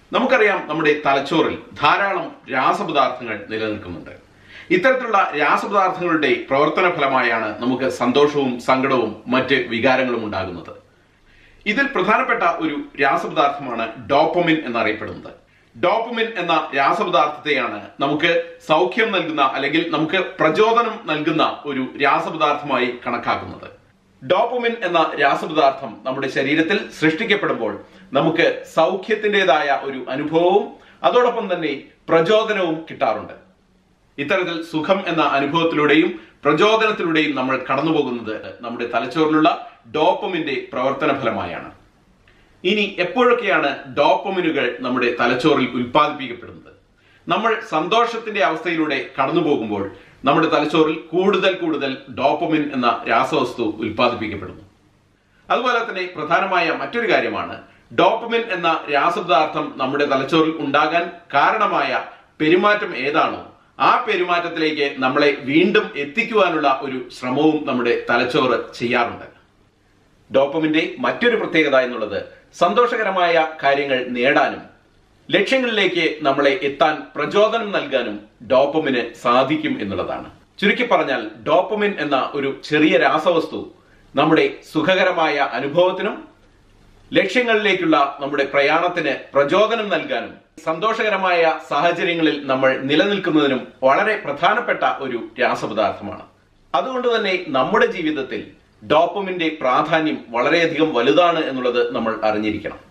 നമുക്കറിയാം നമ്മുടെ തലച്ചോറിൽ ധാരാളം രാസപദാർത്ഥങ്ങൾ നിലനിൽക്കുന്നുണ്ട് ഇത്തരത്തിലുള്ള രാസപദാർത്ഥങ്ങളുടെ പ്രവർത്തന ഫലമായാണ് നമുക്ക് സന്തോഷവും സങ്കടവും മറ്റ് വികാരങ്ങളും ഉണ്ടാകുന്നത് ഇതിൽ പ്രധാനപ്പെട്ട ഒരു രാസപദാർത്ഥമാണ് ഡോപ്പമിൻ എന്നറിയപ്പെടുന്നത് ഡോപ്പമിൻ എന്ന രാസപദാർത്ഥത്തെയാണ് നമുക്ക് സൗഖ്യം നൽകുന്ന അല്ലെങ്കിൽ നമുക്ക് പ്രചോദനം നൽകുന്ന ഒരു രാസപദാർത്ഥമായി കണക്കാക്കുന്നത് ഡോപ്പമിൻ എന്ന രാസപദാർത്ഥം നമ്മുടെ ശരീരത്തിൽ സൃഷ്ടിക്കപ്പെടുമ്പോൾ നമുക്ക് സൗഖ്യത്തിൻ്റെതായ ഒരു അനുഭവവും അതോടൊപ്പം തന്നെ പ്രചോദനവും കിട്ടാറുണ്ട് ഇത്തരത്തിൽ സുഖം എന്ന അനുഭവത്തിലൂടെയും പ്രചോദനത്തിലൂടെയും നമ്മൾ കടന്നു പോകുന്നത് നമ്മുടെ തലച്ചോറിലുള്ള ഡോപ്പമിന്റെ പ്രവർത്തന ഫലമായാണ് ഇനി എപ്പോഴൊക്കെയാണ് ഡോപ്പമിനുകൾ നമ്മുടെ തലച്ചോറിൽ ഉൽപ്പാദിപ്പിക്കപ്പെടുന്നത് നമ്മൾ സന്തോഷത്തിന്റെ അവസ്ഥയിലൂടെ കടന്നു പോകുമ്പോൾ നമ്മുടെ തലച്ചോറിൽ കൂടുതൽ കൂടുതൽ ഡോപ്പമിൻ എന്ന രാസവസ്തു ഉൽപ്പാദിപ്പിക്കപ്പെടുന്നു അതുപോലെ തന്നെ പ്രധാനമായ മറ്റൊരു കാര്യമാണ് ഡോപ്പമിൻ എന്ന രാസപദാർത്ഥം നമ്മുടെ തലച്ചോറിൽ ഉണ്ടാകാൻ കാരണമായ പെരുമാറ്റം ഏതാണോ ആ പെരുമാറ്റത്തിലേക്ക് നമ്മളെ വീണ്ടും എത്തിക്കുവാനുള്ള ഒരു ശ്രമവും നമ്മുടെ തലച്ചോറ് ചെയ്യാറുണ്ട് ഡോപ്പമിന്റെ മറ്റൊരു പ്രത്യേകത എന്നുള്ളത് സന്തോഷകരമായ കാര്യങ്ങൾ നേടാനും ലക്ഷ്യങ്ങളിലേക്ക് നമ്മളെ എത്താൻ പ്രചോദനം നൽകാനും ഡോപ്പമിന് സാധിക്കും എന്നുള്ളതാണ് ചുരുക്കി പറഞ്ഞാൽ ഡോപ്പമിൻ എന്ന ഒരു ചെറിയ രാസവസ്തു നമ്മുടെ സുഖകരമായ അനുഭവത്തിനും ലക്ഷ്യങ്ങളിലേക്കുള്ള നമ്മുടെ പ്രയാണത്തിന് പ്രചോദനം നൽകാനും സന്തോഷകരമായ സാഹചര്യങ്ങളിൽ നമ്മൾ നിലനിൽക്കുന്നതിനും വളരെ പ്രധാനപ്പെട്ട ഒരു രാസപദാർത്ഥമാണ് അതുകൊണ്ട് തന്നെ നമ്മുടെ ജീവിതത്തിൽ ഡോപ്പമിന്റെ പ്രാധാന്യം വളരെയധികം വലുതാണ് എന്നുള്ളത് നമ്മൾ അറിഞ്ഞിരിക്കണം